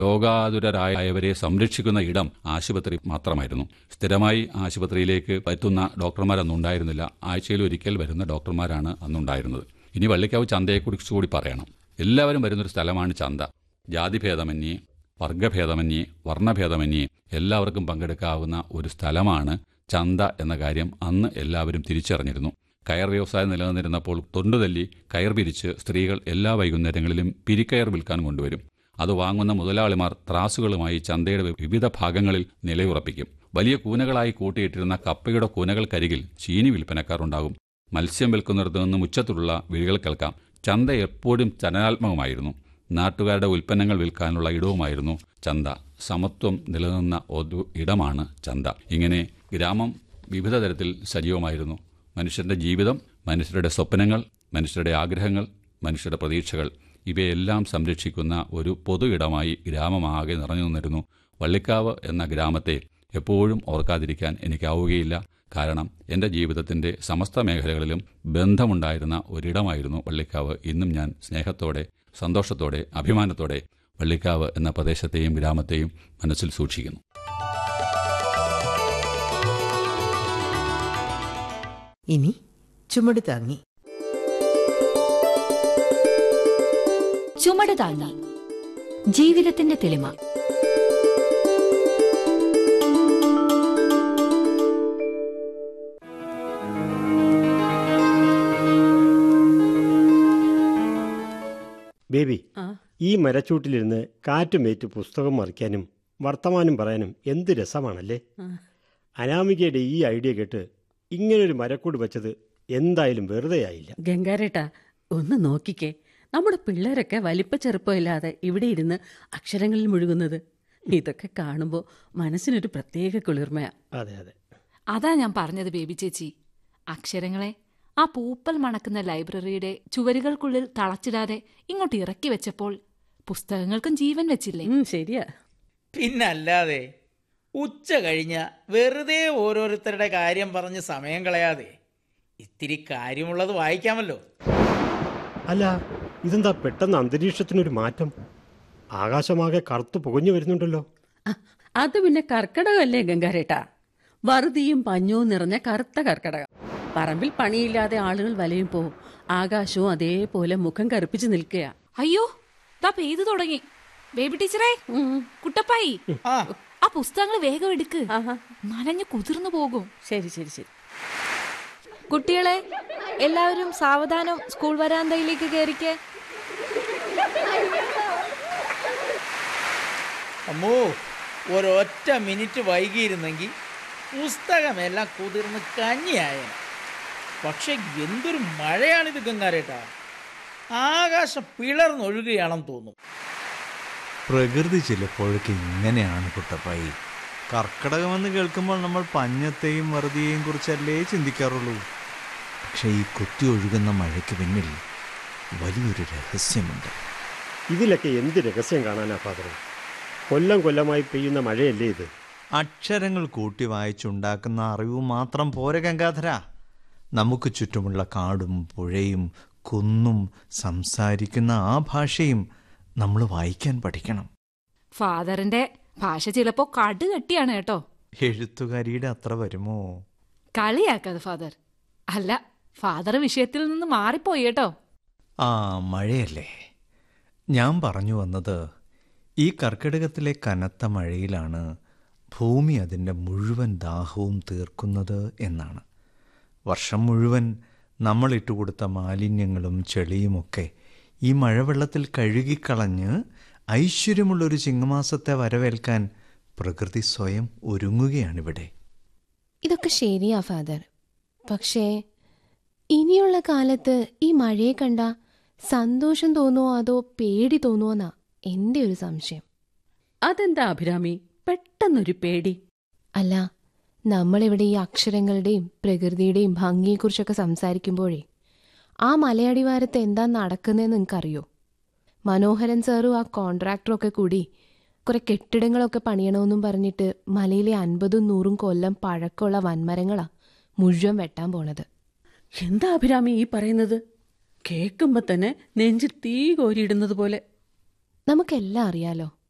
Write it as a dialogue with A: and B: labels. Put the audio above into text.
A: രോഗാതുരരായവരെ സംരക്ഷിക്കുന്ന ഇടം ആശുപത്രി മാത്രമായിരുന്നു സ്ഥിരമായി ആശുപത്രിയിലേക്ക് എത്തുന്ന ഡോക്ടർമാരൊന്നും ഉണ്ടായിരുന്നില്ല ആഴ്ചയിൽ ഒരിക്കൽ വരുന്ന ഡോക്ടർമാരാണ് അന്നുണ്ടായിരുന്നത് ഇനി വള്ളിക്കാവ് ചന്തയെക്കുറിച്ച് കൂടി പറയണം എല്ലാവരും വരുന്നൊരു സ്ഥലമാണ് ചന്ത ജാതിഭേദമന്യേ വർഗഭേദമന്യേ വർണ്ണഭേദമന്യേ എല്ലാവർക്കും പങ്കെടുക്കാവുന്ന ഒരു സ്ഥലമാണ് ചന്ത എന്ന കാര്യം അന്ന് എല്ലാവരും തിരിച്ചറിഞ്ഞിരുന്നു കയർ വ്യവസായം നിലനിന്നിരുന്നപ്പോൾ തൊണ്ടുതല്ലി കയർ പിരിച്ച് സ്ത്രീകൾ എല്ലാ വൈകുന്നേരങ്ങളിലും പിരിക്കയർ വിൽക്കാൻ കൊണ്ടുവരും അത് വാങ്ങുന്ന മുതലാളിമാർ ത്രാസുകളുമായി ചന്തയുടെ വിവിധ ഭാഗങ്ങളിൽ നിലയുറപ്പിക്കും വലിയ കൂനകളായി കൂട്ടിയിട്ടിരുന്ന കപ്പയുടെ കൂനകൾക്കരികിൽ ചീനി വിൽപ്പനക്കാരുണ്ടാകും മത്സ്യം വിൽക്കുന്നിടത്തു നിന്നും ഉച്ചത്തിലുള്ള വിളികൾ കേൾക്കാം ചന്ത എപ്പോഴും ചലനാത്മകമായിരുന്നു നാട്ടുകാരുടെ ഉൽപ്പന്നങ്ങൾ വിൽക്കാനുള്ള ഇടവുമായിരുന്നു ചന്ത സമത്വം നിലനിന്ന ഒരു ഇടമാണ് ചന്ത ഇങ്ങനെ ഗ്രാമം വിവിധ തരത്തിൽ സജീവമായിരുന്നു മനുഷ്യരുടെ ജീവിതം മനുഷ്യരുടെ സ്വപ്നങ്ങൾ മനുഷ്യരുടെ ആഗ്രഹങ്ങൾ മനുഷ്യരുടെ പ്രതീക്ഷകൾ ഇവയെല്ലാം സംരക്ഷിക്കുന്ന ഒരു പൊതു ഇടമായി ഗ്രാമമാകെ നിറഞ്ഞു നിന്നിരുന്നു വള്ളിക്കാവ് എന്ന ഗ്രാമത്തെ എപ്പോഴും ഓർക്കാതിരിക്കാൻ എനിക്കാവുകയില്ല കാരണം എൻ്റെ ജീവിതത്തിൻ്റെ സമസ്ത മേഖലകളിലും ബന്ധമുണ്ടായിരുന്ന ഒരിടമായിരുന്നു വള്ളിക്കാവ് ഇന്നും ഞാൻ സ്നേഹത്തോടെ സന്തോഷത്തോടെ അഭിമാനത്തോടെ വള്ളിക്കാവ് എന്ന പ്രദേശത്തെയും ഗ്രാമത്തെയും മനസ്സിൽ സൂക്ഷിക്കുന്നു
B: ഇനി ചുമട് താങ്ങി
C: ചുമട് താങ്ങി ജീവിതത്തിന്റെ തെളിമ
D: ബേബി ഈ മരച്ചൂട്ടിലിരുന്ന് കാറ്റുമേറ്റ് പുസ്തകം മറിക്കാനും വർത്തമാനം പറയാനും എന്ത് രസമാണല്ലേ അനാമികയുടെ ഈ ഐഡിയ കേട്ട് ഇങ്ങനൊരു മരക്കൂട് വെച്ചത് എന്തായാലും വെറുതെ ആയില്ല
E: ഗംഗാരേട്ടാ ഒന്ന് നോക്കിക്കേ നമ്മുടെ പിള്ളേരൊക്കെ വലിപ്പ ചെറുപ്പമില്ലാതെ ഇവിടെ ഇരുന്ന് അക്ഷരങ്ങളിൽ മുഴുകുന്നത് ഇതൊക്കെ കാണുമ്പോൾ മനസ്സിനൊരു പ്രത്യേക കുളിർമയാ
D: അതെ അതെ
F: അതാ ഞാൻ പറഞ്ഞത് ബേബി ചേച്ചി അക്ഷരങ്ങളെ ആ പൂപ്പൽ മണക്കുന്ന ലൈബ്രറിയുടെ ചുവരുകൾക്കുള്ളിൽ തളച്ചിടാതെ ഇങ്ങോട്ട് ഇറക്കി വെച്ചപ്പോൾ പുസ്തകങ്ങൾക്കും ജീവൻ വെച്ചില്ലേ
E: ഉം, ശരിയാ
G: പിന്നല്ലാതെ ഉച്ച കഴിഞ്ഞ വെറുതെ ഓരോരുത്തരുടെ കാര്യം പറഞ്ഞ് സമയം കളയാതെ ഇത്തിരി കാര്യമുള്ളത് വായിക്കാമല്ലോ
D: അല്ല ഇതെന്താ പെട്ടെന്ന് അന്തരീക്ഷത്തിനൊരു മാറ്റം ആകാശമാകെ കറുത്തു പുകഞ്ഞു വരുന്നുണ്ടല്ലോ
E: ആ, അത് പിന്നെ കർക്കടകമല്ലേ ഗംഗാരേട്ടാ വറുതിയും പഞ്ഞവും നിറഞ്ഞ കറുത്ത കർക്കടകം പറമ്പിൽ പണിയില്ലാതെ ആളുകൾ വലയുമ്പോ ആകാശവും അതേപോലെ മുഖം കറുപ്പിച്ച് നിൽക്കുക
F: അയ്യോ ദാ പെയ്തു തുടങ്ങി ബേബി ടീച്ചറേ കുട്ടപ്പായി
G: ആ
F: ആ പുസ്തകങ്ങൾ വേഗം എടുക്ക്
E: ആഹാ
F: നനഞ്ഞു കുതിർന്നു പോകും
E: ശരി ശരി ശരി
H: കുട്ടികളെ എല്ലാവരും സാവധാനം സ്കൂൾ വരാന്തയിലേക്ക് കയറിക്കേ
G: അമ്മോ ഒരൊറ്റ മിനിറ്റ് വൈകിയിരുന്നെങ്കിൽ പുസ്തകമെല്ലാം കുതിർന്ന് കഞ്ഞിയായ പക്ഷെ എന്തൊരു മഴയാണിത് ഗംഗാരേട്ടാ ആകാശം പിളർന്നൊഴുകുകയാണെന്ന് തോന്നും
I: പ്രകൃതി ചിലപ്പോഴൊക്കെ ഇങ്ങനെയാണ് കുട്ടപ്പായി കർക്കടകമെന്ന് കേൾക്കുമ്പോൾ നമ്മൾ പഞ്ഞത്തെയും വറുതിയെയും കുറിച്ചല്ലേ ചിന്തിക്കാറുള്ളൂ പക്ഷേ ഈ കുത്തി ഒഴുകുന്ന മഴയ്ക്ക് പിന്നിൽ വലിയൊരു രഹസ്യമുണ്ട്
D: ഇതിലൊക്കെ എന്ത് രഹസ്യം കാണാനാ ഫാദറെ കൊല്ലം കൊല്ലമായി പെയ്യുന്ന മഴയല്ലേ ഇത്
I: അക്ഷരങ്ങൾ കൂട്ടി വായിച്ചുണ്ടാക്കുന്ന അറിവ് മാത്രം പോരെ ഗംഗാധര നമുക്ക് ചുറ്റുമുള്ള കാടും പുഴയും കുന്നും സംസാരിക്കുന്ന ആ ഭാഷയും നമ്മൾ വായിക്കാൻ പഠിക്കണം
F: ഫാദറിന്റെ ഭാഷ ചിലപ്പോ കടുകട്ടിയാണ് കേട്ടോ
I: എഴുത്തുകാരിയുടെ അത്ര വരുമോ
F: കളിയാക്കാതെ ഫാദർ അല്ല ഫാദർ വിഷയത്തിൽ നിന്ന് മാറിപ്പോയി കേട്ടോ
I: ആ മഴയല്ലേ ഞാൻ പറഞ്ഞു വന്നത് ഈ കർക്കിടകത്തിലെ കനത്ത മഴയിലാണ് ഭൂമി അതിൻ്റെ മുഴുവൻ ദാഹവും തീർക്കുന്നത് എന്നാണ് വർഷം മുഴുവൻ നമ്മൾ ഇട്ടുകൊടുത്ത മാലിന്യങ്ങളും ചെളിയുമൊക്കെ ഈ മഴവെള്ളത്തിൽ കഴുകിക്കളഞ്ഞ് ഐശ്വര്യമുള്ളൊരു ചിങ്ങമാസത്തെ വരവേൽക്കാൻ പ്രകൃതി സ്വയം ഒരുങ്ങുകയാണിവിടെ
J: ഇതൊക്കെ ശരിയാ ഫാദർ പക്ഷേ ഇനിയുള്ള കാലത്ത് ഈ മഴയെ കണ്ട സന്തോഷം തോന്നുമോ അതോ പേടി തോന്നുമോന്നാ എൻ്റെ ഒരു സംശയം
E: അതെന്താ അഭിരാമി പെട്ടെന്നൊരു പേടി
J: അല്ല നമ്മളിവിടെ ഈ അക്ഷരങ്ങളുടെയും പ്രകൃതിയുടെയും ഭംഗിയെക്കുറിച്ചൊക്കെ സംസാരിക്കുമ്പോഴേ ആ മലയടിവാരത്ത് എന്താ നടക്കുന്നതെന്ന് നിങ്ങൾക്കറിയോ മനോഹരൻ സാറും ആ കോൺട്രാക്ടറും ഒക്കെ കൂടി കുറെ കെട്ടിടങ്ങളൊക്കെ പണിയണമെന്നും പറഞ്ഞിട്ട് മലയിലെ അൻപതും നൂറും കൊല്ലം പഴക്കമുള്ള വൻമരങ്ങളാ മുഴുവൻ വെട്ടാൻ പോണത്
E: എന്താ അഭിരാമി ഈ പറയുന്നത് കേൾക്കുമ്പോ തന്നെ നെഞ്ചിൽ തീ കോരിയിടുന്നത് പോലെ
J: നമുക്കെല്ലാം അറിയാലോ